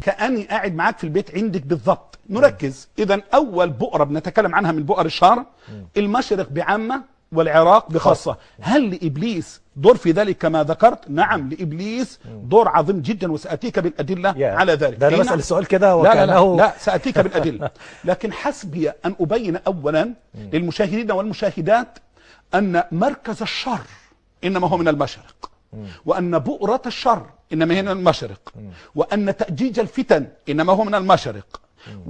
كاني قاعد معاك في البيت عندك بالضبط نركز اذا اول بؤره بنتكلم عنها من بؤر الشر المشرق بعامه والعراق بخاصه هل لابليس دور في ذلك كما ذكرت نعم لابليس دور عظيم جدا وساتيك بالادله يا. على ذلك ده انا إيه بسال نعم. السؤال كده لا لا وكانه لا, لا سأتيك بالأدلة لكن حسبي أن أبين أولا للمشاهدين والمشاهدات أن مركز الشر إنما هو من المشرق وأن بؤرة الشر إنما هي من المشرق وأن تأجيج الفتن إنما هو من المشرق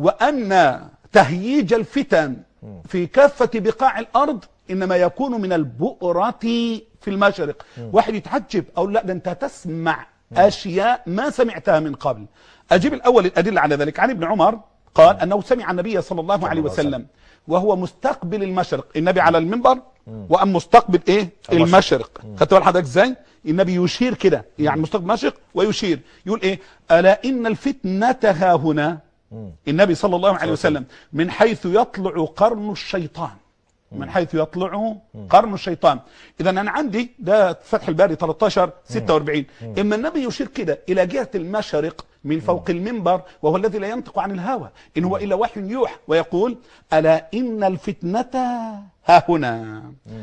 وأن تهييج الفتن في كافة بقاع الأرض إنما يكون من البؤرة في المشرق واحد يتعجب أو لا ده أنت تسمع أشياء ما سمعتها من قبل أجيب الأول الأدلة على ذلك عن ابن عمر قال أنه سمع النبي صلى الله عليه الله عليه وسلم وهو مستقبل المشرق النبي على المنبر وأم مستقبل إيه المشرق خدت بال حضرتك إزاي النبي يشير كده يعني مستقبل المشرق ويشير يقول إيه ألا إن الفتنة ها هنا النبي صلى الله عليه وسلم من حيث يطلع قرن الشيطان من حيث يطلع قرن الشيطان اذا انا عندي ده فتح الباري 13 46 اما النبي يشير كده الى جهه المشرق من فوق المنبر وهو الذي لا ينطق عن الهوى ان هو الا وحي يوحى ويقول الا ان الفتنه ها هنا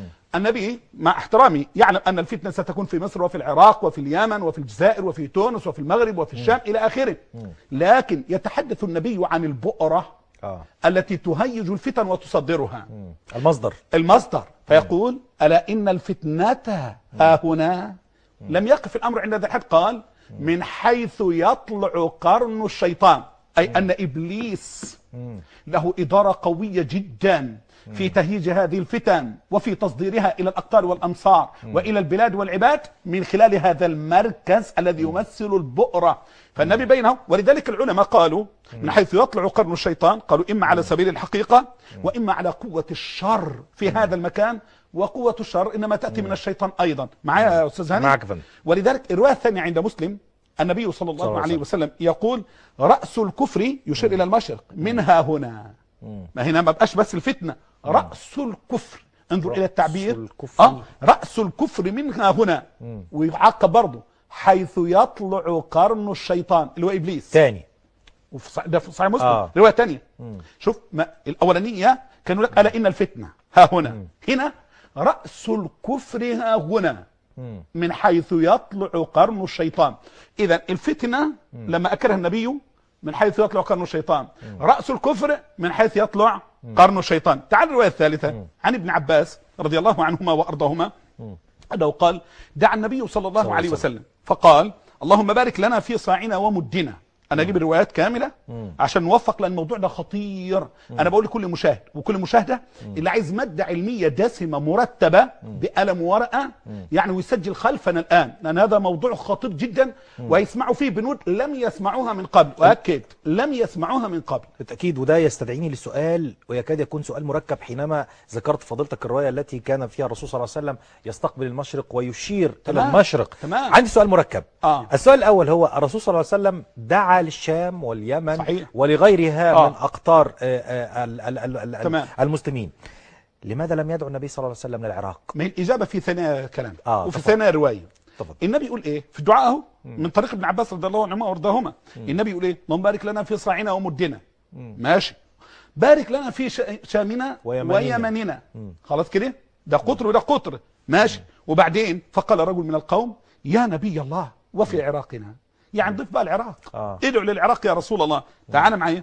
النبي مع احترامي يعلم ان الفتنه ستكون في مصر وفي العراق وفي اليمن وفي الجزائر وفي تونس وفي المغرب وفي الشام الى اخره لكن يتحدث النبي عن البؤره اه التي تهيج الفتن وتصدرها مم. المصدر المصدر فيقول ألا إن الفتنة ها هنا لم يقف الأمر عند ذا الحد قال من حيث يطلع قرن الشيطان أي أن إبليس له إدارة قوية جدا في تهييج هذه الفتن وفي تصديرها إلى الأقطار والأمصار وإلى البلاد والعباد من خلال هذا المركز الذي يمثل البؤرة فالنبي بينه ولذلك العلماء قالوا من حيث يطلع قرن الشيطان قالوا إما على سبيل الحقيقة وإما على قوة الشر في هذا المكان وقوة الشر إنما تأتي من الشيطان أيضا معايا يا أستاذ هاني معك يا فندم. ولذلك الرواية الثانية عند مسلم النبي صلى الله, صلى الله عليه عليه وسلم يقول رأس الكفر يشير إلى المشرق منها هنا ما هنا ما بقاش بس الفتنة رأس الكفر انظر رأس إلى التعبير الكفر. آه رأس الكفر منها هنا ويعقب برضه حيث يطلع قرن الشيطان اللي هو إبليس تاني وفي صح- ده في صحيح مسلم آه. روايه ثانيه شوف ما الاولانيه كانوا لك الا ان الفتنه ها هنا هنا راس الكفر ها هنا من حيث يطلع قرن الشيطان اذا الفتنه لما اكرها النبي من حيث يطلع قرن الشيطان راس الكفر من حيث يطلع قرن الشيطان تعال الروايه الثالثه عن ابن عباس رضي الله عنهما وارضاهما انه قال دعا النبي صلى الله الله عليه عليه وسلم فقال اللهم بارك لنا في صاعنا ومدنا انا اجيب الروايات كامله عشان نوفق لان الموضوع ده خطير انا بقول لكل مشاهد وكل مشاهده اللي عايز ماده علميه دسمه مرتبه بقلم وورقه يعني ويسجل خلفنا الان لان هذا موضوع خطير جدا ويسمعوا فيه بنود لم يسمعوها من قبل واكد لم يسمعوها من قبل بالتأكيد وده يستدعيني للسؤال ويكاد يكون سؤال مركب حينما ذكرت فضيلتك الرواية التي كان فيها الرسول صلى الله عليه وسلم يستقبل المشرق ويشير إلى تمام. المشرق تمام. عندي سؤال مركب آه. السؤال الأول هو الرسول صلى الله عليه وسلم دعا للشام واليمن صحيح. ولغيرها آه. من أقطار آه، آه، ال- ال- ال- ال- تمام. المسلمين لماذا لم يدعو النبي صلى الله عليه وسلم للعراق ما هي الاجابه في ثنايا كلام آه، وفي تفضل. ثنايا روايه تفضل. النبي يقول ايه في الدعاء اهو من طريق ابن عباس رضي الله عنهما وارضاهما النبي يقول ايه اللهم بارك لنا في صاعنا ومدنا ماشي بارك لنا في شا- شامنا ويمننا. ويمننا خلاص كده ده قطر وده قطر ماشي وبعدين فقال رجل من القوم يا نبي الله وفي عراقنا يعني ضيف بقى العراق آه. ادعو للعراق يا رسول الله تعال معايا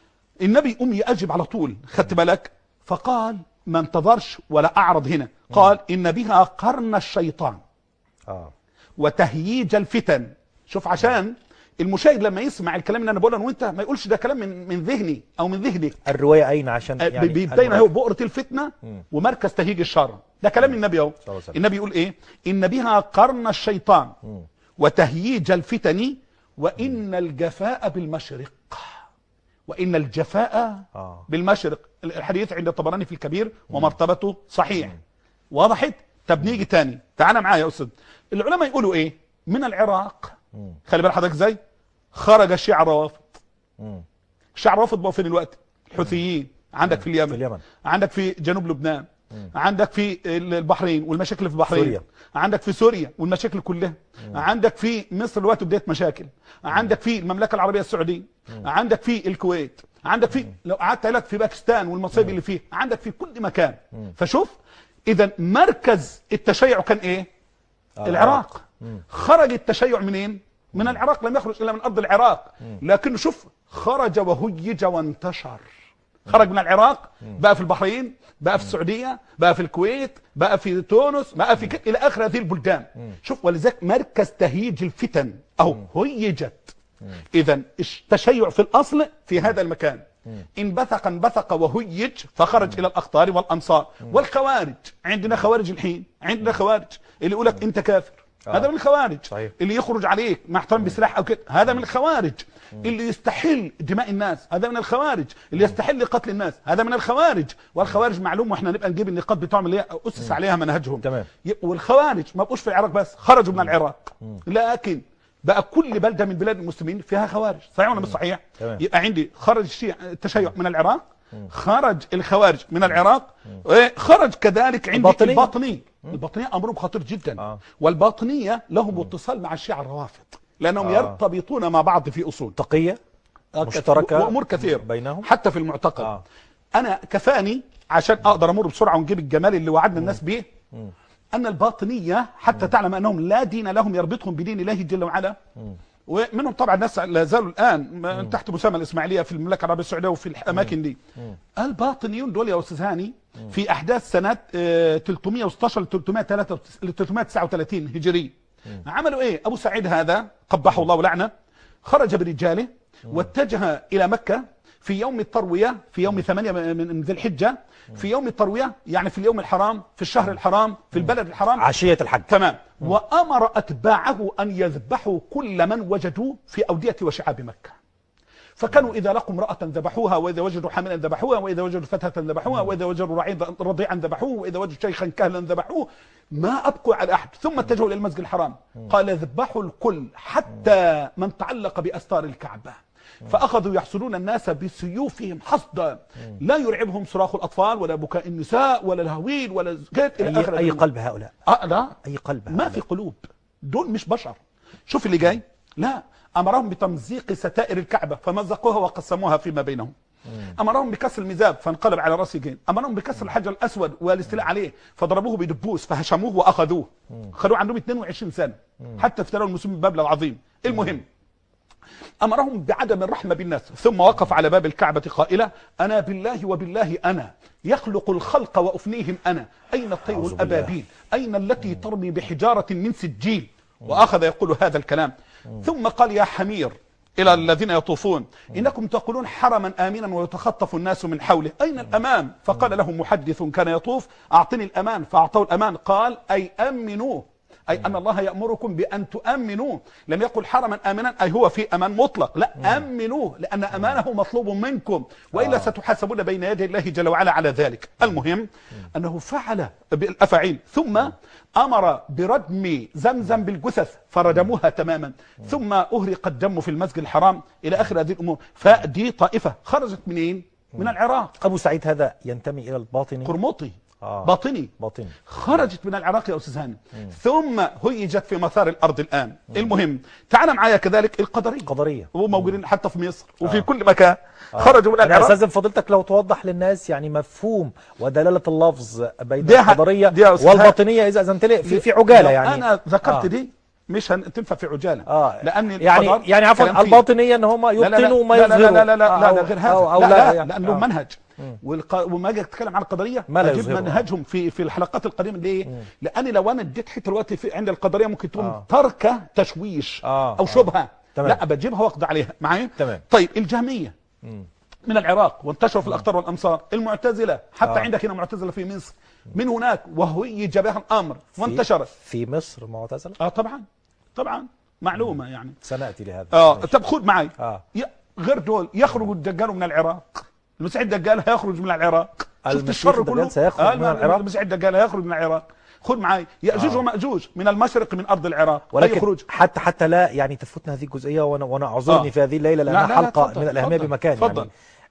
النبي أم يأجب على طول خدت بالك فقال ما انتظرش ولا أعرض هنا قال إن بها قرن الشيطان آه. وتهييج الفتن شوف عشان المشاهد لما يسمع الكلام اللي انا بقوله انا وانت ما يقولش ده كلام من من ذهني او من ذهنك الرواية أين عشان آه، يعني بيبين اهو المرافق. بؤرة الفتنة ومركز تهيج الشر ده كلام النبي اهو الله عليه وسلم. النبي يقول ايه ان بها قرن الشيطان وتهييج الفتن وان الجفاء بالمشرق وان الجفاء آه. بالمشرق الحديث عند الطبراني في الكبير ومرتبته صحيح وضحت طب نيجي تاني تعالى معايا يا استاذ العلماء يقولوا ايه من العراق خلي بال حضرتك ازاي خرج الشيعة الروافض الشيعة الروافض بقوا فين الوقت الحوثيين عندك في اليمن في اليمن. عندك في جنوب لبنان عندك في البحرين والمشاكل في البحرين سوريا. عندك في سوريا والمشاكل كلها عندك في مصر دلوقتي بدايه مشاكل عندك في المملكه العربيه السعوديه عندك في الكويت عندك في لو قعدت لك في باكستان والمصايب اللي فيه عندك في كل مكان فشوف اذا مركز التشيع كان ايه آه، العراق خرج التشيع منين من العراق لم يخرج الا من ارض العراق لكنه شوف خرج وهيج وانتشر خرج من العراق بقى في البحرين بقى في السعوديه بقى في الكويت بقى في تونس بقى في ك... الى اخر هذه البلدان شوف ولذلك مركز تهيج الفتن او هيجت اذا التشيع في الاصل في هذا المكان انبثق انبثق وهيج فخرج الى الاقطار والامصار والخوارج عندنا خوارج الحين عندنا خوارج اللي يقول لك انت كافر آه. هذا من الخوارج صحيح. اللي يخرج عليك مع احترام بسلاح او كده هذا من الخوارج اللي يستحل دماء الناس هذا من الخوارج اللي يستحل قتل الناس هذا من الخوارج والخوارج معلوم واحنا نبقى نجيب النقاط بتاعهم اللي هي اسس عليها منهجهم تمام. ي- والخوارج ما بقوش في العراق بس خرجوا من العراق لكن بقى كل بلده من بلاد المسلمين فيها خوارج صحيح ولا مش صحيح تمام. يبقى عندي خرج الشيع التشيع من العراق خرج الخوارج من العراق إيه، خرج كذلك عندي الباطنية. الباطنية الباطنية أمرهم خطير جدا آه. والباطنية لهم اتصال مع الشيعة الروافض لأنهم آه. يرتبطون مع بعض في أصول تقية آه، مشتركة وأمور كثير بينهم؟ حتى في المعتقد آه. أنا كفاني عشان أقدر أمر بسرعة ونجيب الجمال اللي وعدنا الناس به أن الباطنية حتى تعلم أنهم لا دين لهم يربطهم بدين الله جل وعلا ومنهم طبعا ناس لا زالوا الان ما- تحت مسمى الاسماعيليه في المملكه العربيه السعوديه وفي الاماكن دي الباطنيون دول يا استاذ هاني في احداث سنه آه، 316 ل 339 هجري عملوا ايه ابو سعيد هذا قبحه الله ولعنه خرج برجاله واتجه الى مكه في يوم الترويه في يوم ثمانية من من ذي الحجه في يوم الترويه يعني في اليوم الحرام في الشهر الحرام في البلد الحرام عشية الحج تمام وامر اتباعه ان يذبحوا كل من وجدوه في اوديه وشعاب مكه فكانوا اذا لقوا امراه ذبحوها واذا وجدوا حاملا ذبحوها واذا وجدوا فتاه ذبحوها واذا وجدوا رعيا رضيعا ذبحوه واذا وجدوا شيخا كهلا ذبحوه ما ابقوا على احد ثم اتجهوا الى المسجد الحرام قال اذبحوا الكل حتى من تعلق باستار الكعبه فاخذوا يحصلون الناس بسيوفهم حصدا لا يرعبهم صراخ الاطفال ولا بكاء النساء ولا الهويل ولا زكاة الى اخر أي, أي الأمور. قلب هؤلاء اه لا أي قلب ما في قلوب دول مش بشر شوف اللي جاي لا امرهم بتمزيق ستائر الكعبه فمزقوها وقسموها فيما بينهم امرهم بكسر الميزاب فانقلب على راس جين امرهم بكسر الحجر الاسود والاستيلاء عليه فضربوه بدبوس فهشموه واخذوه خلوه عندهم 22 سنه حتى افتروا المسلمين بمبلغ عظيم المهم امرهم بعدم الرحمه بالناس ثم وقف على باب الكعبه قائلا انا بالله وبالله انا يخلق الخلق وافنيهم انا اين الطير أعوذ بالله. الابابيل اين التي ترمي بحجاره من سجيل واخذ يقول هذا الكلام ثم قال يا حمير الى الذين يطوفون انكم تقولون حرما امنا ويتخطف الناس من حوله اين الامان فقال له محدث كان يطوف اعطني الامان فاعطوه الامان قال اي امنوه أي أن الله يأمركم بأن تؤمنوه لم يقل حرما آمنا أي هو في أمان مطلق لا أمنوه لأن أمانه مطلوب منكم وإلا ستحاسبون بين يدي الله جل وعلا على ذلك المهم أنه فعل بالأفاعيل ثم أمر بردم زمزم بالجثث فردموها تماما ثم أهرق الدم في المسجد الحرام إلى آخر هذه الأمور فدي طائفة خرجت منين؟ من العراق أبو سعيد هذا ينتمي إلى الباطني قرمطي آه. باطني باطني خرجت من العراق يا استاذ هاني ثم هيجت في مسار الارض الان المهم تعال معايا كذلك القدريه قدرية وموجودين حتى في مصر وفي كل مكان خرجوا من أنا العراق أستاذن فضيلتك لو توضح للناس يعني مفهوم ودلالة اللفظ بين دي ح- القدرية دي يا أستاذ والباطنية إذا أذنت لي في, في عجالة لو يعني انا ذكرت آه. دي مش هتنفع في عجاله آه لان يعني القدر يعني عفوا كلام فيه. الباطنية ان هم لا لا لا يبطنوا ما لا لا يظهروا لا لا لا, لا, أو- لا غير هذا أو, أو لا, لا, لا, لا لان لهم منهج والق... وما اجي اتكلم عن القدريه ما لا اجيب يظهره. منهجهم في في الحلقات القديمه ليه؟ لان لو انا اديت حته دلوقتي في عند القدريه ممكن تكون آه. ترك تشويش آه، او آه. شبهه تمام. لا بجيبها واقضي عليها معايا؟ تمام. طيب الجهميه من العراق وانتشروا في الاقطار والامصار المعتزله حتى آه. عندك هنا معتزله في مصر من هناك وهيج بها الامر وانتشرت في مصر معتزلة اه طبعا طبعا معلومه يعني سنأتي لهذا اه ماشي. طب خد معي آه. ي- غير دول يخرج الدجال من العراق المسيح الدجال هيخرج من العراق شفت المسيح الشر الدجال كله سيخرج آه، من العراق؟ المسيح الدجال هيخرج من العراق خد معي ياجوج آه. وماجوج من المشرق من ارض العراق ولكن هيخرج حتى حتى لا يعني تفوتنا هذه الجزئيه وانا وانا اعذرني آه. في هذه الليله لا، لانها لا، لا، حلقه اتفضل، من الاهميه اتفضل، بمكان اتفضل. يعني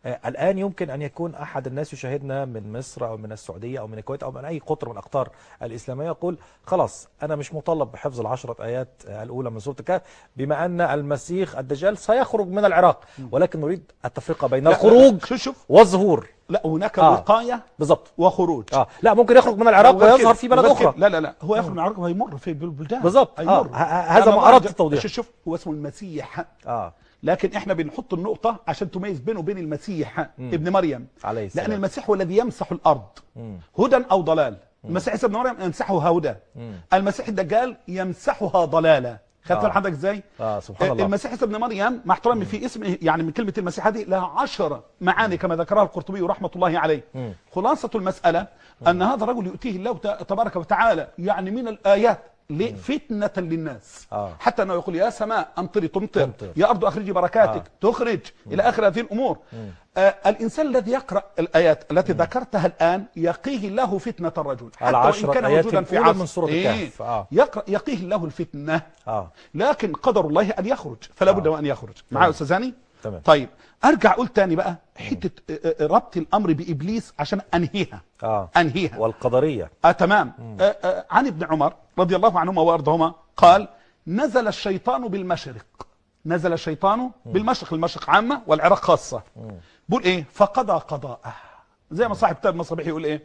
آه، الآن يمكن أن يكون أحد الناس يشاهدنا من مصر أو من السعودية أو من الكويت أو من أي قطر من الأقطار الإسلامية يقول خلاص أنا مش مطالب بحفظ العشرة آيات آه، الأولى من سورة الكهف بما أن المسيح الدجال سيخرج من العراق ولكن نريد التفرقة بين لا، لا، الخروج شوف شوف والظهور لا هناك آه. وقايه بالضبط وخروج اه لا ممكن يخرج من العراق غير ويظهر كده، في بلد غير أخرى كده. لا لا لا هو يخرج من العراق وهيمر في البلدان بالظبط. هيمر. آه، ه- هذا أنا ما أردت برجع- التوضيح. شوف شوف هو اسمه المسيح اه لكن احنا بنحط النقطة عشان تميز بينه وبين المسيح ابن مريم عليه السلام. لأن المسيح هو الذي يمسح الأرض هدى أو ضلال المسيح عيسى ابن مريم يمسحها هدى المسيح الدجال يمسحها ضلالا خدت آه. آه. حضرتك ازاي؟ آه، سبحان الله. المسيح عيسى ابن مريم مع احترامي في اسمه يعني من كلمة المسيح هذه لها عشر معاني كما ذكرها القرطبي رحمة الله عليه خلاصة المسألة أن هذا الرجل يؤتيه الله ت- تبارك وتعالى يعني من الآيات ليه؟ فتنة للناس آه. حتى انه يقول يا سماء امطري تمطر تمطر. يا ارض اخرجي بركاتك آه. تخرج الى اخر هذه الامور آه الانسان الذي يقرا الايات التي ذكرتها الان يقيه الله فتنه الرجل حتى العشرة وان كان آيات موجودا في الأولى عصر من سورة إيه؟ الكهف. آه. يقرا يقيه الله الفتنه اه لكن قدر الله ان يخرج فلا بد آه. وان يخرج معايا يا استاذ هاني تمام. طيب ارجع اقول تاني بقى حته آه، آه، ربط الامر بابليس عشان انهيها اه انهيها والقدرية آه تمام آه آه عن ابن عمر رضي الله عنهما وارضاهما قال نزل الشيطان بالمشرق نزل الشيطان بالمشرق المشرق عامة والعراق خاصة بقول ايه فقضى قضاءه زي ما صاحب كتاب مصابيح يقول ايه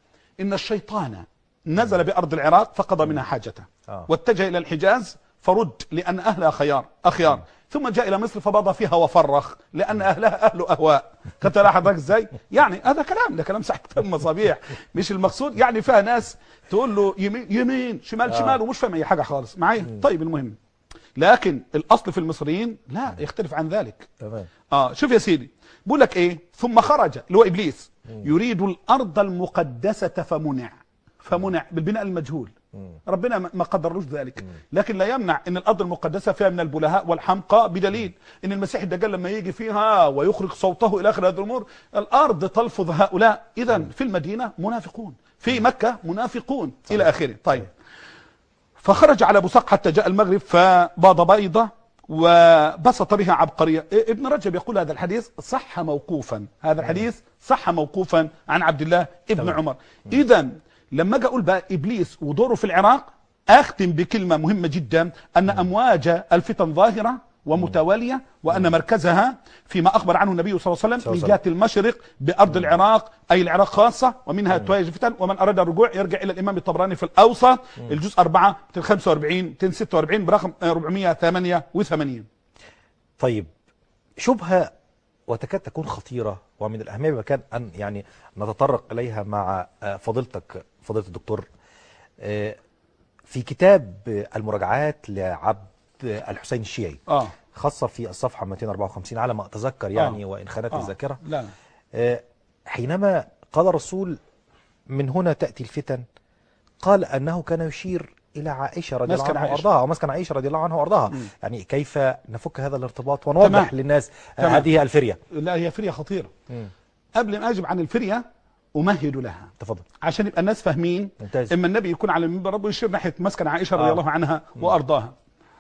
ان الشيطان نزل بارض العراق فقضى منها حاجته آه. واتجه الى الحجاز فرد لان اهلها خيار اخيار ثم جاء الى مصر فبضى فيها وفرخ لان اهلها اهل اهواء خدت بالك حضرتك ازاي يعني هذا كلام ده كلام صاحب كتاب مصابيح مش المقصود يعني فيها ناس تقول له يمين يمين شمال شمال ومش فاهم اي حاجه خالص معايا طيب المهم لكن الاصل في المصريين لا يختلف عن ذلك تمام اه شوف يا سيدي بيقول لك ايه ثم خرج اللي هو ابليس يريد الارض المقدسه فمنع فمنع بالبناء المجهول ربنا ما ما قدرلوش ذلك لكن لا يمنع ان الارض المقدسه فيها من البلهاء والحمقى بدليل ان المسيح الدجال لما يجي فيها ويخرج صوته الى اخر هذه الامور الارض تلفظ هؤلاء اذا في المدينه منافقون في مكه منافقون الى اخره طيب فخرج على بصق حتى جاء المغرب فباض بيضة وبسط بها عبقرية إيه، ابن رجب يقول هذا الحديث صح موقوفا هذا الحديث صح موقوفا عن عبد الله ابن تمام. عمر إذا لما أجي أقول بقى إبليس ودوره في العراق أختم بكلمة مهمة جدا أن أمواج الفتن ظاهرة ومتوالية وأن مركزها فيما أخبر عنه النبي صلى الله عليه وسلم صلى الله من عليه جهة المشرق بأرض العراق أي العراق خاصة ومنها تواجه الفتن ومن أراد الرجوع يرجع إلى الإمام الطبراني في الأوسط الجزء 4 245 246 برقم آه، 488 طيب شبهة وتكاد تكون خطيرة ومن الأهمية بمكان أن يعني نتطرق إليها مع آه، فضيلتك فضيلة الدكتور آه، في كتاب آه، المراجعات لعبد آه، الحسين الشيعي آه خاصة في الصفحة 254 على ما أتذكر يعني آه. وإن خانت آه. الذاكرة لا آه، حينما قال الرسول من هنا تأتي الفتن قال أنه كان يشير إلى عائشة رضي الله مسكن عنها عائشة. وأرضاها أو مسكن عائشة رضي الله عنها وأرضاها يعني كيف نفك هذا الارتباط ونوضح تمام. للناس آه، تمام. هذه الفرية لا هي فرية خطيرة قبل ما أجب عن الفرية أمهد لها تفضل عشان يبقى الناس فاهمين ممتاز. اما النبي يكون على المنبر ربه يشير ناحيه مسكن عائشه رضي آه. الله عنها وارضاها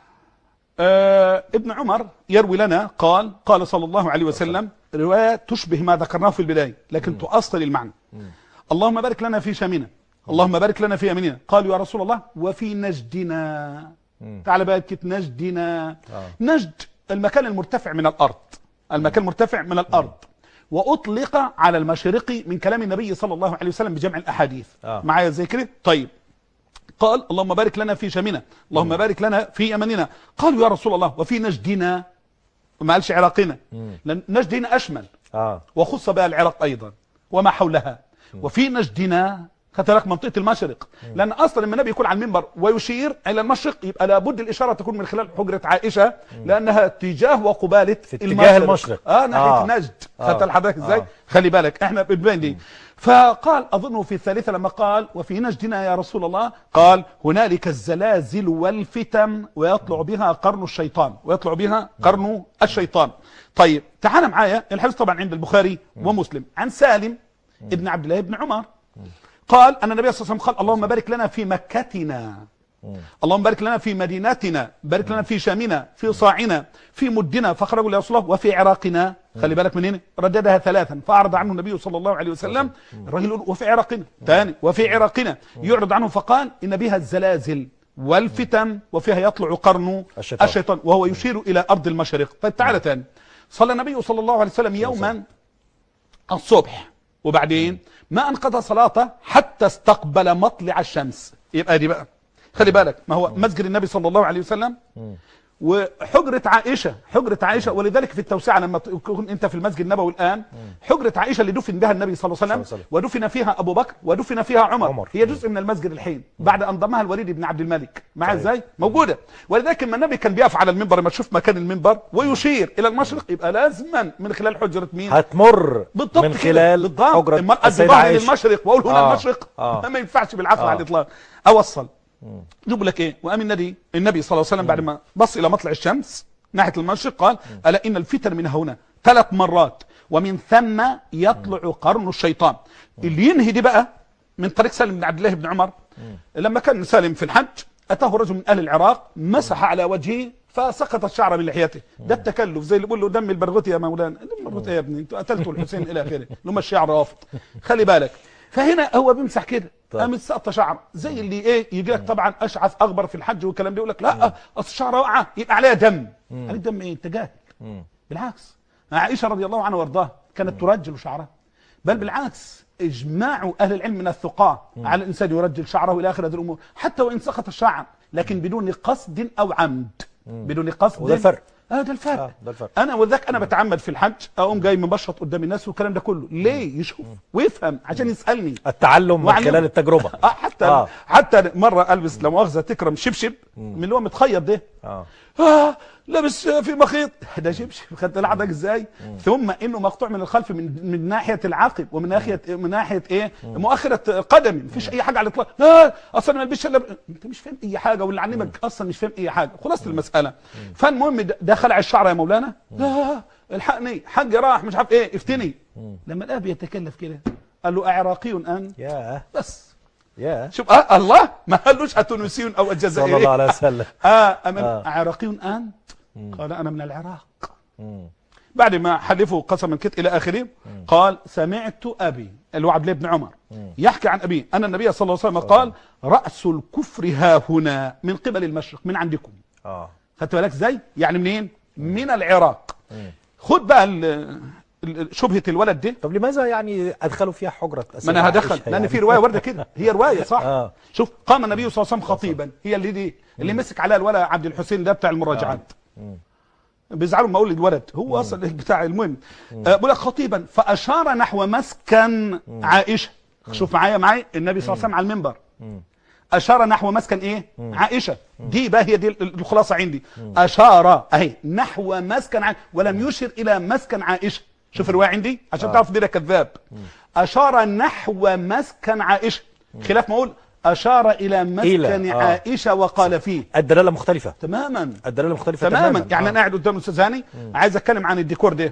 آه ابن عمر يروي لنا قال قال صلى الله عليه وسلم روايه تشبه ما ذكرناه في البدايه لكن تؤصل المعنى اللهم بارك لنا في شامنا اللهم بارك لنا في يميننا قالوا يا رسول الله وفي نجدنا تعال بقى كت نجدنا آه. نجد المكان المرتفع من الارض المكان المرتفع من الارض واطلق على المشرقي من كلام النبي صلى الله عليه وسلم بجمع الاحاديث آه. معايا زي كده طيب قال اللهم بارك لنا في شامنا اللهم بارك لنا في يمننا قالوا يا رسول الله وفي نجدنا ما قالش عراقنا لان نجد هنا اشمل آه وخص بها العراق ايضا وما حولها وفي نجدنا خدت بالك منطقه المشرق لان اصلا لما النبي يكون على المنبر ويشير الى المشرق يبقى لابد الاشاره تكون من خلال حجره عائشه لانها اتجاه وقباله في اتجاه المشرق. اه ناحيه آه. آه. نجد آه. خدت حضرتك ازاي آه. خلي بالك احنا بنبين دي فقال اظنه في الثالثه لما قال وفي نجدنا يا رسول الله قال هنالك الزلازل والفتن ويطلع بها قرن الشيطان ويطلع بها قرن الشيطان طيب تعال معايا الحديث طبعا عند البخاري ومسلم عن سالم ابن عبد الله بن عمر قال ان النبي صلى الله عليه وسلم قال اللهم بارك لنا في مكتنا اللهم بارك لنا في مدينتنا بارك لنا في شامنا في صاعنا في مدنا فخرجوا يا رسول الله وفي عراقنا خلي بالك من هنا رددها ثلاثا فأعرض عنه النبي صلى الله عليه وسلم الرجل يقول وفي عراقنا ثاني وفي عراقنا يعرض عنه فقال إن بها الزلازل والفتن وفيها يطلع قرن الشيطان. الشيطان وهو يشير إلى أرض المشرق طيب تعالى ثاني صلى النبي صلى الله عليه وسلم يوما الصبح وبعدين ما انقضى صلاته حتى استقبل مطلع الشمس يبقى دي بقى خلي بالك ما هو مسجد النبي صلى الله عليه وسلم وحجرة عائشة حجرة عائشة ولذلك في التوسعة لما تكون انت في المسجد النبوي الآن حجرة عائشة اللي دفن بها النبي صلى الله عليه صلى الله وسلم عليه ودفن فيها أبو بكر ودفن فيها عمر, عمر. هي جزء من المسجد الحين بعد أن ضمها الوليد بن عبد الملك معاه ازاي موجودة ولذلك لما النبي كان بيقف على المنبر لما تشوف مكان المنبر ويشير إلى المشرق يبقى لازما من خلال حجرة مين هتمر بالضبط من كده، خلال بالضبط حجرة اما ادي السيدة ظهري عائشة للمشرق واقول هنا آه، المشرق آه. ما ينفعش بالعقل آه. على الاطلاق اوصل جيب لك ايه وقام النبي النبي صلى الله عليه وسلم بعد ما بص الى مطلع الشمس ناحيه المشرق قال الا ان الفتن من هنا ثلاث مرات ومن ثم يطلع قرن الشيطان اللي ينهي دي بقى من طريق سالم بن عبد الله بن عمر لما كان سالم في الحج اتاه رجل من اهل العراق مسح على وجهه فسقط الشعر من لحيته ده التكلف زي اللي بيقول له دم البرغوثي يا مولانا دم البرغوثي يا ابني انتوا قتلتوا الحسين الى اخره اللي هم الشعر رافض خلي بالك فهنا هو بيمسح كده طيب. قام سقط شعر زي اللي ايه يجي لك طبعا اشعث اغبر في الحج والكلام ده يقول لك لا اصل الشعر واقعه يبقى عليها دم عليه دم ايه انت جاهل بالعكس عائشه رضي الله عنها وارضاها كانت ترجل شعرها بل بالعكس اجماع اهل العلم من الثقاه على الانسان يرجل شعره الى اخر هذه الامور حتى وان سقط الشعر لكن بدون قصد او عمد بدون قصد وده الفرق. اه ده الفرق آه، ده الفرق. انا وذاك انا بتعمد في الحج اقوم جاي مبشط قدام الناس والكلام ده كله ليه يشوف ويفهم عشان يسالني التعلم من وعلم. خلال التجربة اه حتى آه. آه. حتى مره البس لا مؤاخذه تكرم شبشب من اللي هو متخيط ده اه آه لابس في مخيط ده شبشب خدت العضك ازاي ثم انه مقطوع من الخلف من من ناحيه العقب ومن ناحيه من ناحيه ايه مؤخره قدمي مفيش اي حاجه على الاطلاق لا اصلا ما البسش الا انت مش فاهم اي حاجه واللي علمك اصلا مش فاهم اي حاجه خلاصه المساله فالمهم ده- ده خلع الشعر يا مولانا لا الحقني حج راح مش عارف ايه افتني لما الاب يتكلف كده قال له اعراقي انت يا بس يا شوف آه الله ما قالوش اتونسي او صلى الجزائري الله عليه وسلم اه أمن آه. عراقي انت قال انا من العراق بعد ما حلفوا قسما كت الى اخره قال سمعت ابي اللي هو عبد الله بن عمر يحكي عن ابيه ان النبي صلى الله عليه وسلم قال راس الكفر ها هنا من قبل المشرق من عندكم اه خدت بالك ازاي يعني منين من العراق خد بقى ال- ال- شبهه الولد دي طب لماذا يعني ادخلوا فيها حجرة ما السيدة انا هدخل عائشة لان يعني؟ في روايه ورده كده هي روايه صح آه. شوف قام النبي صلى الله عليه وسلم خطيبا هي اللي دي اللي مسك عليها الولد عبد الحسين ده بتاع المراجعات بيزعلوا ما اقول الولد هو اصلا بتاع المهم آه، بقول لك خطيبا فاشار نحو مسكن عائشه شوف معايا معايا النبي صلى الله عليه وسلم على المنبر اشار نحو مسكن ايه عائشه دي بقى هي دي ال- الخلاصه عندي اشار اهي نحو مسكن عائشه ولم يشر الى مسكن عائشه شوف الروايه عندي عشان تعرف دي ده كذاب اشار نحو مسكن عائشه خلاف ما اقول اشار الى مسكن آه. عائشه وقال فيه الدلالة مختلفة تماما الدلالة مختلفة تماما يعني آه. انا قاعد قدام الاستاذ هاني عايز اتكلم عن الديكور ده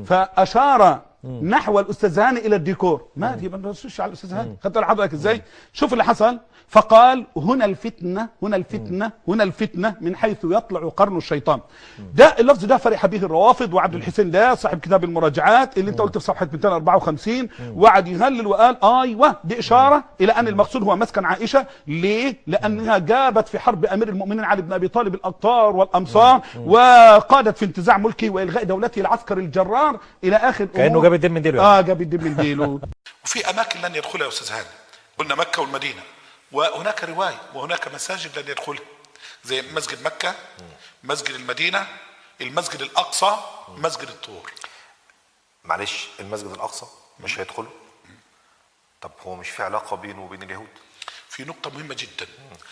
فاشار نحو الاستاذ هاني الى الديكور ما دي ما نرشش على الاستاذ هاني خدت بالك حضرتك ازاي شوف اللي حصل فقال هنا الفتنه هنا الفتنه هنا الفتنه من حيث يطلع قرن الشيطان ده اللفظ ده فرح به الروافض وعبد الحسين ده صاحب كتاب المراجعات اللي انت قلت في صفحه 254 وقعد يهلل وقال ايوه دي اشاره الى ان المقصود هو مسكن عائشه ليه؟ لانها جابت في حرب امير المؤمنين علي بن ابي طالب الاقطار والامصار وقادت في انتزاع ملكه والغاء دولته العسكري الجرار الى اخر كأنه أمور. جاب الدين من ديله يعني. اه جاب الدين من ديله وفي اماكن لن يدخلها يا استاذ هاني قلنا مكه والمدينه وهناك روايه وهناك مساجد لن يدخلها زي مسجد مكه مسجد المدينه المسجد الاقصى مسجد الطور معلش المسجد الاقصى مش هيدخله طب هو مش في علاقه بينه وبين اليهود في نقطه مهمه جدا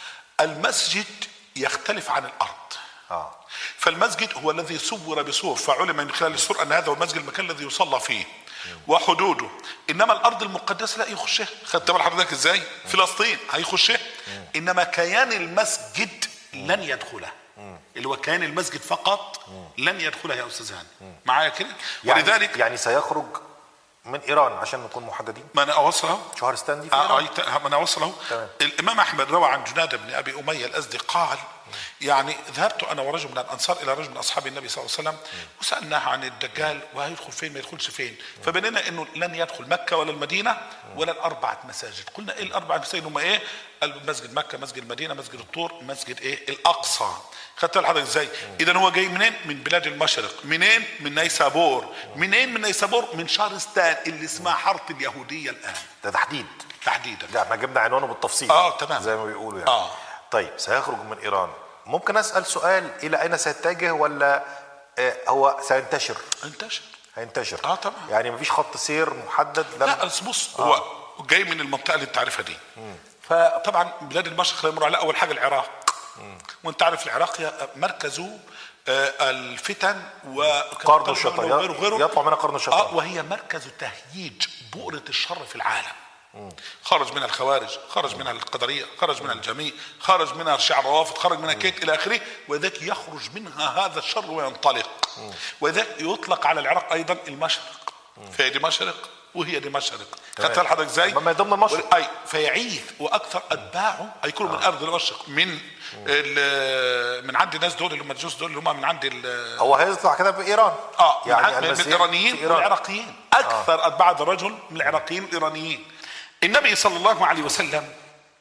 المسجد يختلف عن الارض اه فالمسجد هو الذي صور بصور فعلم من خلال الصور ان هذا هو المسجد المكان الذي يصلى فيه وحدوده انما الارض المقدسه لا يخشها خدت بال حضرتك ازاي فلسطين هيخشها انما كيان المسجد لن يدخله اللي هو كيان المسجد فقط لن يدخلها يا استاذ هاني معايا كده يعني ولذلك يعني سيخرج من ايران عشان نكون محددين ما انا اوصله شهرستان دي في آه ايران آه ما انا اوصله تمام. الامام احمد روى عن جناده بن ابي اميه الازدي قال يعني ذهبت انا ورجل من الانصار الى رجل من اصحاب النبي صلى الله عليه وسلم وسالناه عن الدجال وهيدخل فين ما يدخلش فين فبنينا انه لن يدخل مكه ولا المدينه ولا الاربعه مساجد قلنا ايه الاربعه مساجد هم ايه قال مسجد مكه مسجد المدينه مسجد الطور مسجد ايه الاقصى خدت بالك حضرتك ازاي اذا هو جاي منين من بلاد المشرق منين من نيسابور منين من نيسابور من شهرستان اللي اسمها حاره اليهوديه الان ده تحديد تحديدا ده احنا جبنا عنوانه بالتفصيل آه، تمام. زي ما بيقولوا يعني آه. طيب سيخرج من ايران ممكن اسال سؤال الى اين سيتجه ولا آه هو سينتشر انتشر هينتشر آه، طبعا. يعني مفيش خط سير محدد لم لا بس بص هو جاي من المنطقه اللي انت عارفها دي فطبعا بلاد المشرق لا يمر على اول حاجه العراق وانت عارف العراق هي مركزه آه، الفتن قرن الشيطان وغيره وغيره يطلع منها قرن الشيطان اه وهي مركز تهييج بؤرة الشر في العالم خرج منها الخوارج خرج منها القدرية خرج منها الجميع خرج منها الشيعة الروافض خرج منها كيت إلى آخره وذاك يخرج منها هذا الشر وينطلق وذاك يطلق على العراق أيضا المشرق فهي دي مشرق وهي دي مشرق خدت بالك حضرتك ازاي؟ ما يضم المشرق. اي فيعيث واكثر اتباعه هيكونوا من ارض المشرق من ال- من عند الناس دول اللي هم الجوز دول اللي هم من عند ال- هو هيطلع كده في ايران اه يعني يعني من, من المسيح الايرانيين في إيران. والعراقيين اكثر اتباع هذا الرجل من العراقيين الايرانيين النبي صلى الله عليه وسلم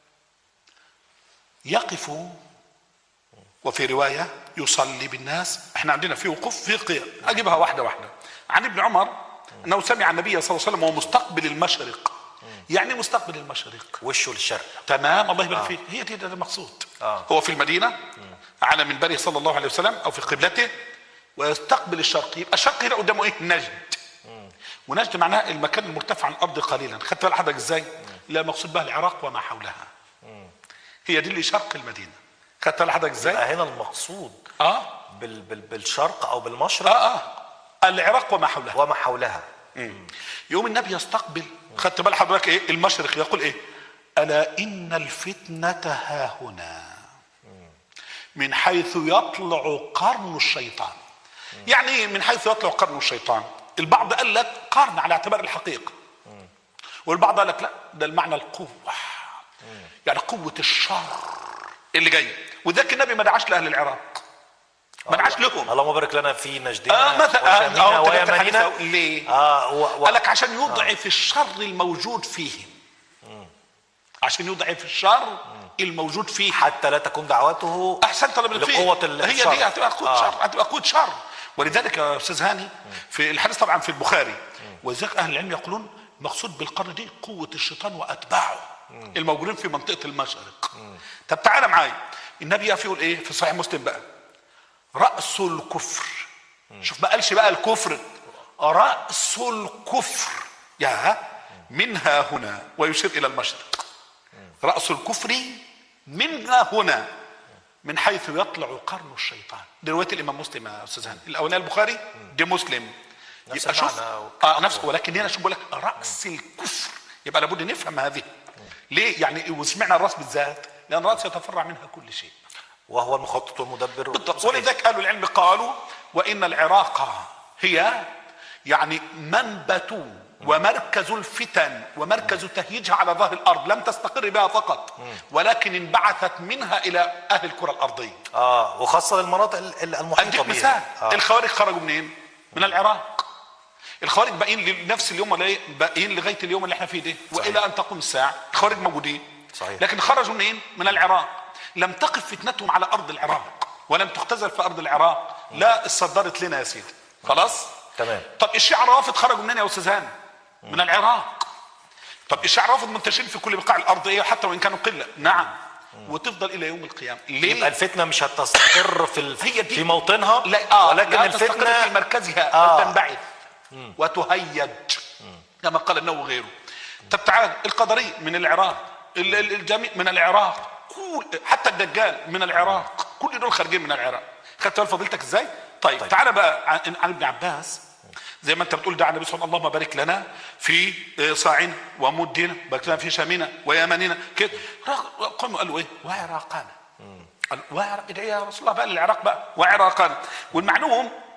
يقف وفي روايه يصلي بالناس احنا عندنا في وقوف في قيام اجيبها واحده واحده عن ابن عمر انه سمع النبي صلى الله عليه وسلم وهو مستقبل المشرق يعني مستقبل المشرق وشه للشرق تمام الله يبارك فيك هي دي ده المقصود آه. هو في المدينه على منبره صلى الله عليه وسلم او في قبلته ويستقبل الشرق يبقى الشرق هنا قدامه ايه نجد ونجد معناها المكان المرتفع عن الارض قليلا خدت بال حضرتك ازاي لا مقصود بها العراق وما حولها هي دي اللي شرق المدينه خدت بال حضرتك ازاي يبقى هنا المقصود اه بال بال بالشرق او بالمشرق اه اه العراق وما حولها وما حولها يوم النبي يستقبل خدت بال حضرتك ايه المشرق يقول ايه الا ان الفتنه ها هنا من حيث يطلع قرن الشيطان يعني ايه من حيث يطلع قرن الشيطان البعض قال لك قرن على اعتبار الحقيقه والبعض قال لك لا ده المعنى القوه يعني قوه الشر اللي جاي وذاك النبي ما دعاش لاهل العراق ما دعاش لهم اللهم بارك لنا في نجدنا اه مثلا وشامنا اه تبعت ويمننا الحديث ليه؟ اه و... و... قال لك عشان يضعف الشر الموجود فيهم عشان يضعف الشر الموجود فيه حتى لا تكون دعوته احسنت الله بالفعل لقوة ال- هي الشر. دي هتبقى قوه آه. شر هتبقى قوه شر ولذلك يا استاذ هاني في الحديث طبعا في البخاري ولذلك اهل العلم يقولون مقصود بالقرن دي قوه الشيطان واتباعه الموجودين في منطقه المشرق طب تعالى معايا النبي يقف يقول ايه في صحيح مسلم بقى راس الكفر شوف ما قالش بقى الكفر راس الكفر يا منها هنا ويشير الى المشرق راس الكفر منها هنا من حيث يطلع قرن الشيطان دي روايه الامام مسلم يا استاذ هاني الاولاني البخاري دي مسلم نفس يبقى شوف المعنى اه نفس ولكن هنا شوف بقول لك راس الكفر يبقى لابد نفهم هذه ليه يعني وسمعنا الراس بالذات لان الراس يتفرع منها كل شيء وهو المخطط والمدبر بالضبط صحيح. ولذلك اهل العلم قالوا وان العراق هي يعني منبت ومركز الفتن ومركز تهييجها على ظهر الارض لم تستقر بها فقط ولكن انبعثت منها الى اهل الكره الارضيه اه وخاصه للمناطق ال- ال- المحيطه اديك بها مثال آه. الخوارج خرجوا منين؟ من العراق الخوارج باقيين لنفس اليوم ولا ايه؟ باقيين لغايه اليوم اللي احنا فيه ده والى ان تقوم الساعه الخوارج موجودين صحيح. لكن خرجوا منين؟ من العراق لم تقف فتنتهم على ارض العراق ولم تختزل في ارض العراق لا اتصدرت لنا يا سيدي خلاص؟ تمام. طب الشيعة الرافض خرجوا منين يا استاذ هاني؟ من العراق طب الشيعة الرافض منتشرين في كل بقاع الارض ايه حتى وان كانوا قله نعم وتفضل الى يوم القيامه ليه؟ يبقى الفتنه مش هتستقر في ال... هي دي في موطنها لا آه ولكن لا تستقر في الفتنه مركزها آه. بل تنبعث وتهيج كما قال النووي وغيره طب تعال القدري من العراق ال- ال- الجميع من العراق كل حتى الدجال من العراق كل دول خارجين من العراق خدت بال فضيلتك ازاي؟ طيب, طيب. تعالى بقى عن, عن ابن عباس زي ما انت بتقول دعا النبي صلى الله عليه وسلم اللهم بارك لنا في صاعنا ومدنا بارك لنا في شامنا ويمننا كده قاموا قالوا ايه؟ وعراقنا قال وعراق ادعي يا رسول الله بقى للعراق بقى وعراقنا والمعلوم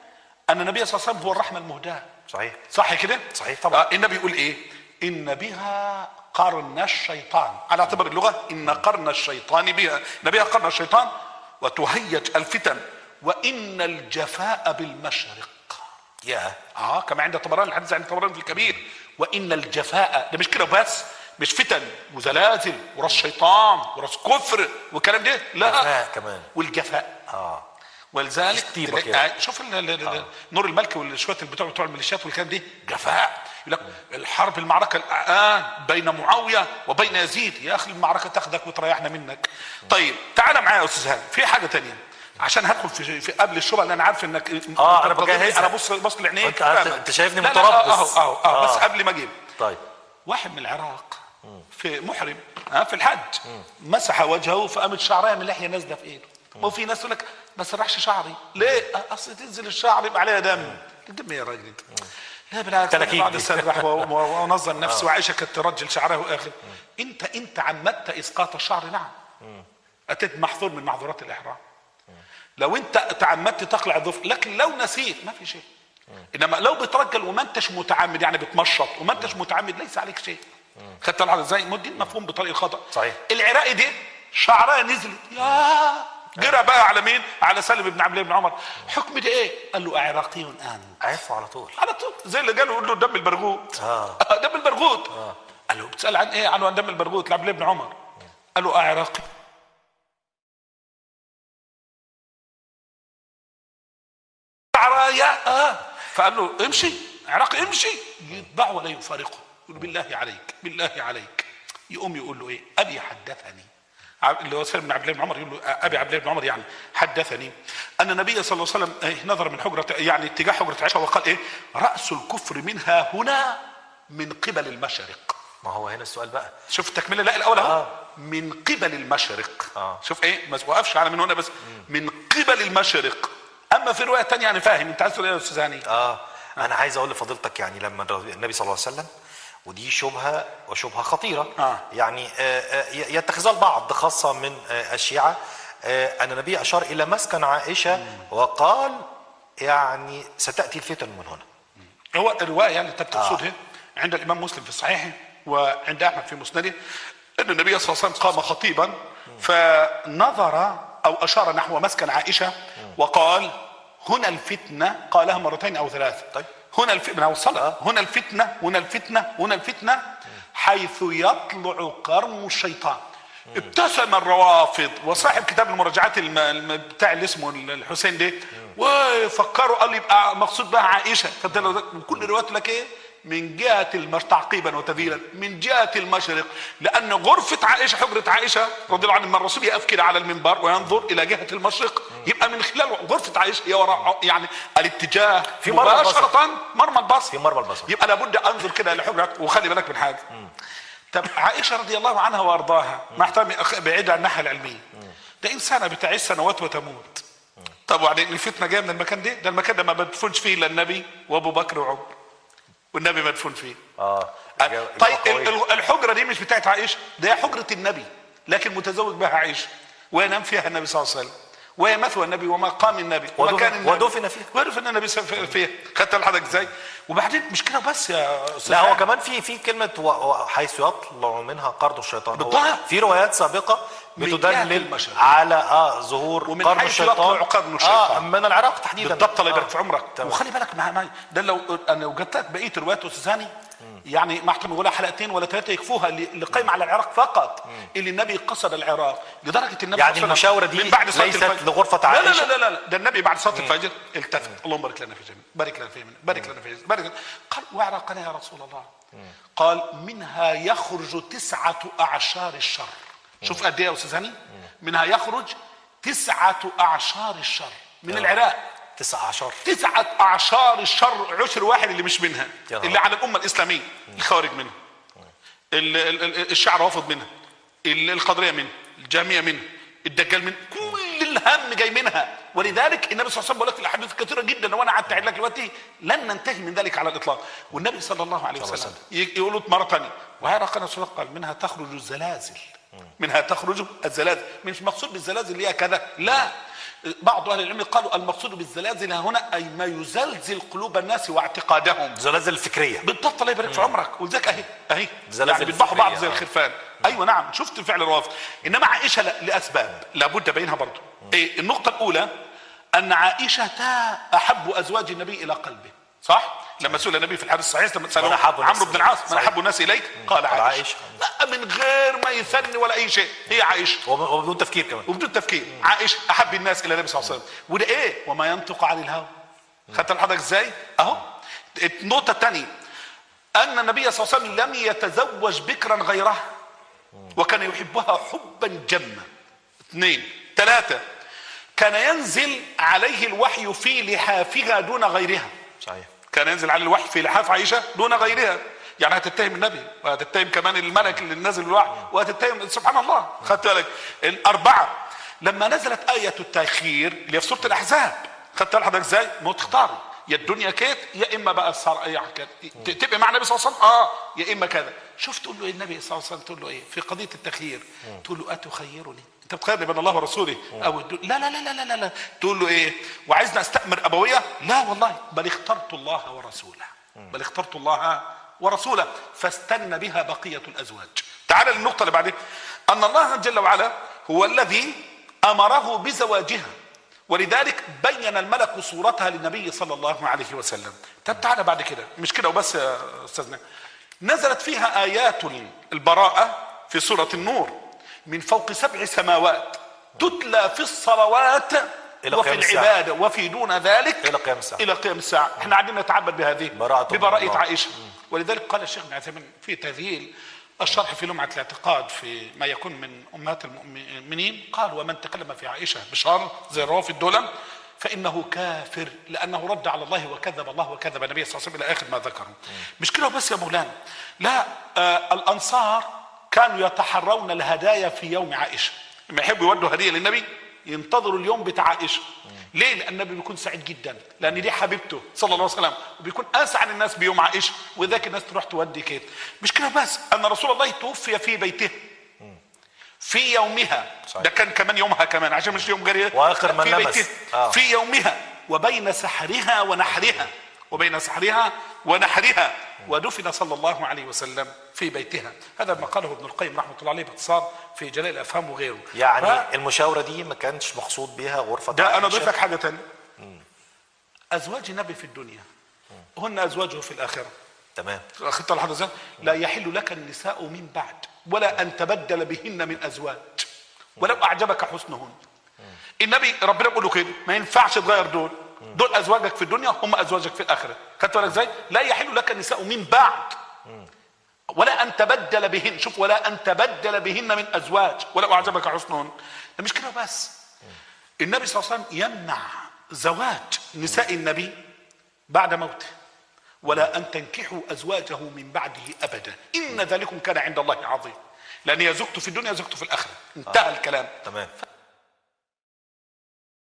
ان النبي صلى الله عليه وسلم هو الرحمه المهداه صحيح صح كده صحيح طبعا. آه النبي يقول ايه ان بها قرن الشيطان على اعتبار اللغه ان قرن الشيطان بها ان بها قرن الشيطان وتهيج الفتن وان الجفاء بالمشرق يا اه كما عند طبراني الحديث عند طبراني في الكبير وان الجفاء ده مش كده بس مش فتن وزلازل وراس شيطان وراس كفر والكلام ده لا جفاء كمان. والجفاء اه ولذلك طيبة تلاقي- كده. آه، شوف ال- ال- ال- نور الملك والشويه بتوع بتوع الميليشيات والكلام دي جفاء يقول لك الحرب المعركه الان بين معاويه وبين يزيد يا اخي المعركه تاخدك وتريحنا منك طيب تعال معايا يا استاذ هاني في حاجه تانية عشان هدخل في, في قبل الشبهه اللي انا عارف انك آه، أنت أنا بتظن- بجهزها. انا بص بص لعينيك أنت- أنت- فاهمك. أنت شايفني لا، لا، متربص. اهو اهو اهو بس آه. قبل ما اجيب طيب واحد من العراق في محرم ها في الحج مسح وجهه فقامت شعريه من اللحيه نازله في ايده وفي ناس تقول لك ما سرحش شعري ليه؟ اصل تنزل الشعر يبقى عليها دم دم إيه يا راجل انت لا بالعكس أنا تلاكيك بعد دي. اسرح و- و- وانظم نفسي وعائشه كانت ترجل شعرها واخر انت انت عمدت اسقاط الشعر نعم اتيت محظور من محظورات الاحرام لو انت تعمدت تقلع الظفر لكن لو نسيت ما في شيء انما لو بترجل وما انتش متعمد يعني بتمشط وما انتش متعمد ليس عليك شيء خدت الحل ازاي مدين مفهوم بطريقه خطا صحيح. العراقي دي شعرها نزلت يا جرى بقى على مين على سالم بن عبد الله بن عمر حكم ده ايه قال له عراقي انت عرفوا على طول على طول زي اللي قالوا يقول له دم البرغوث آه. دم البرغوث قال له بتسال عن ايه قال له عن دم البرغوث لعبد الله بن عمر قال له اه عراقي اه عرايا اه فقال له امشي عراقي امشي يتبع ولا يفارقه يقول بالله عليك بالله عليك يقوم يقول له ايه ابي حدثني عب- اللي هو سالم بن عبد الله بن عمر يقول له ابي عبد الله بن عمر يعني حدثني ان النبي صلى الله عليه وسلم إيه نظر من حجره يعني اتجاه حجره عائشه وقال ايه راس الكفر منها هنا من قبل المشرق ما هو هنا السؤال بقى شوف التكمله لا الاول اهو آه. من قبل المشرق آه. شوف ايه ما وقفش على من هنا بس من قبل المشرق اما في روايه تانية انا فاهم انت عايز تقول ايه يا استاذ هاني اه انا عايز اقول لفضيلتك يعني لما النبي صلى الله عليه وسلم ودي شبهه وشبهه خطيره آه. يعني آه، آه، يتخذها البعض خاصه من آه، الشيعه آه، ان النبي اشار الى مسكن عائشه وقال يعني ستاتي الفتن من هنا هو الروايه اللي انت بتقصدها عند الامام مسلم في صحيحه وعند احمد في مسنده ان النبي صلى الله عليه وسلم قام خطيبا فنظر او اشار نحو مسكن عائشه وقال هنا الفتنه قالها مرتين او ثلاث طيب. هنا الفتنه وصلها هنا الفتنه هنا الفتنه هنا الفتنه حيث يطلع قرن الشيطان ابتسم الروافض وصاحب كتاب المراجعات الم... الم... بتاع اللي اسمه الحسين ده وفكروا قال يبقى مقصود بها عائشه خدت بالك؟ كل روايات لك ايه من جهة المش تعقيبا وتذييلا من جهة المشرق لأن غرفة عائشة حجرة عائشة رضي الله عنها لما الرسول يقف كده على المنبر وينظر إلى جهة المشرق يبقى من خلال غرفة عائشة هي وراء يعني الاتجاه في مرمى البصر. مباشرة مرمى البصر في مرمى البصر. يبقى لابد أنظر كده لحجرة وخلي بالك من حاجة طب عائشة رضي الله عنها وأرضاها مع احترامي أخ- بعيد عن الناحية العلمية ده إنسانة بتعيش سنوات وتموت طب وبعدين الفتنة جاية من المكان ده ده المكان ده ما بدفنش فيه إلا النبي وأبو بكر وعمر والنبي مدفون فيه اه طيب ال- ال- الحجره دي مش بتاعت عائشه ده هي حجره النبي لكن متزوج بها عائشه وينام فيها النبي صلى الله عليه وسلم وهي مثوى النبي ومقام النبي ودفن- ومكان النبي ودفن فيها. ودفن النبي س- في- فيها خدت لحضرتك ازاي وبعدين مش كده بس يا استاذ لا هو هاني. كمان في في كلمه و- و- حيث يطلع منها قرن الشيطان هو بالضبط. في روايات سابقه من جهة بتدلل المشرق. على اه ظهور ومن قرن حيث الشيطان يطلع قرن اه الشيطان. من العراق تحديدا بالضبط الله يبارك آه. في عمرك تمام. وخلي بالك مع مع ده لو انا لو جبت لك بقيه روايات استاذ هاني يعني ما احتمل ولا حلقتين ولا ثلاثه يكفوها اللي اللي قايمه على العراق فقط اللي النبي قصد العراق لدرجه النبي يعني صلى الله عليه وسلم المشاورة دي من بعد صلاه ليست الفجر لغرفة لا عائشة؟ لا لا لا, لا ده النبي بعد صلاه الفجر التفت اللهم بارك لنا في جميع بارك لنا في من بارك لنا في بارك لنا. قال وعراقنا يا رسول الله قال منها يخرج تسعه اعشار الشر شوف قد ايه يا استاذ هاني منها يخرج تسعه اعشار الشر من العراق تسعة عشر تسعة أعشار الشر عشر واحد اللي مش منها يا نهار. اللي على الأمة الإسلامية الخوارج منها ال- ال- ال- الشعر رافض منها ال- القدرية منها الجامية منها الدجال منها كل الهم جاي منها ولذلك النبي صلى الله عليه وسلم بيقول لك في الاحاديث كثيره جدا وانا قعدت اعيد لك دلوقتي لن ننتهي من ذلك على الاطلاق والنبي صلى الله عليه صلى الله وسلم عليه ي- يقول له مره ثانيه وهذا قال رسول الله قال منها تخرج الزلازل منها تخرج الزلازل مش مقصود بالزلازل اللي هي كذا لا بعض اهل العلم قالوا المقصود بالزلازل هنا اي ما يزلزل قلوب الناس واعتقادهم زلازل الفكريه بالضبط الله يبارك في عمرك ولذلك اهي اهي زلازل يعني بيذبحوا بعض فكرية، زي آه. الخرفان ايوه نعم شفت فعل الروافض انما عائشه لا- لاسباب لابد بينها برضه إيه النقطه الاولى ان عائشه احب ازواج النبي الى قلبه صح لما سئل النبي في الحديث الصحيح لما سالوا من أحب الناس عمرو بن العاص من صحيح. احب الناس اليك قال قال عائشه عائشة. لا من غير ما يثني ولا اي شيء هي عائشه وب- وبدون تفكير كمان وبدون تفكير عائشه احب الناس الى النبي صلى الله عليه وسلم وده ايه وما ينطق عن الهوى خدت حضرتك ازاي اهو النقطه الثانيه ان النبي صلى الله عليه وسلم لم يتزوج بكرا غيرها وكان يحبها حبا جما اثنين ثلاثه كان ينزل عليه الوحي في لحافها دون غيرها صحيح كان ينزل عليه الوحي في لحاف عائشه دون غيرها يعني هتتهم النبي وهتتهم كمان الملك اللي نزل الوحي وهتتهم سبحان الله خدت بالك الاربعه لما نزلت ايه التاخير اللي هي في سوره الاحزاب خدت بالك حضرتك ازاي؟ ما هو تختاري يا الدنيا كيت يا اما بقى صار اي حكايه ت- تبقى مع النبي صلى الله عليه وسلم اه يا اما كذا شوف تقول له ايه النبي صلى الله عليه وسلم تقول له ايه في قضيه التخيير تقول له اتخيرني انت بتخيرني بين الله ورسوله او الدنيا. لا لا لا لا لا لا, لا. تقول له ايه وعايزني استامر ابويه لا والله بل اخترت الله ورسوله بل اخترت الله ورسوله فاستنى بها بقيه الازواج تعال للنقطه اللي بعدين ان الله جل وعلا هو الذي امره بزواجها ولذلك بين الملك صورتها للنبي صلى الله عليه وسلم طب تعالى بعد كده مش كده وبس يا استاذنا نزلت فيها ايات البراءه في سوره النور من فوق سبع سماوات تتلى في الصلوات إلى وفي قيام الساعة. العباده وفي دون ذلك إلى قيام الساعة. الى قيام الساعه احنا قاعدين نتعبد بهذه براءة من ببراءه الله. عائشه ولذلك قال الشيخ ابن عثيمين في تذييل الشرح في لمعة الاعتقاد في ما يكون من أمهات المؤمنين قال ومن تكلم في عائشة بشر زي الروافد دول فإنه كافر لأنه رد على الله وكذب الله وكذب النبي صلى الله عليه وسلم إلى آخر ما ذكروا مش كده بس يا مولانا لا آه الأنصار كانوا يتحرون الهدايا في يوم عائشة لما يحبوا يودوا هدية للنبي ينتظروا اليوم بتاع عائشة ليه؟ لأن النبي بيكون سعيد جدا لأن دي حبيبته صلى الله عليه وسلم وبيكون أسعد الناس بيوم عائشة وذاك الناس تروح تودي كده مش كده بس أن رسول الله توفي في بيته في يومها صحيح. ده كان كمان يومها كمان عشان مش يوم جري وآخر من في لمس. بيته آه. في يومها وبين سحرها ونحرها وبين سحرها ونحرها ودفن صلى الله عليه وسلم في بيتها هذا ما قاله ابن القيم رحمه الله عليه باختصار في جلاء الافهام وغيره يعني ف- المشاوره دي ما كانش مقصود بيها غرفه ده انا عائشة. اضيف لك حاجه تانية ازواج النبي في الدنيا هن ازواجه في الاخره تمام اخذت الحدث لا يحل لك النساء من بعد ولا ان تبدل بهن من ازواج ولو اعجبك حسنهن النبي ربنا بيقول له كده ما ينفعش تغير دول دول ازواجك في الدنيا هم ازواجك في الاخره خدت بالك ازاي لا يحل لك النساء من بعد ولا ان تبدل بهن شوف ولا ان تبدل بهن من ازواج ولو اعجبك حسنهن ده مش كده بس النبي صلى الله عليه وسلم يمنع زواج نساء النبي بعد موته ولا ان تنكحوا ازواجه من بعده ابدا ان ذلكم كان عند الله عظيم لان هي زوجته في الدنيا زوجته في الاخره انتهى الكلام تمام.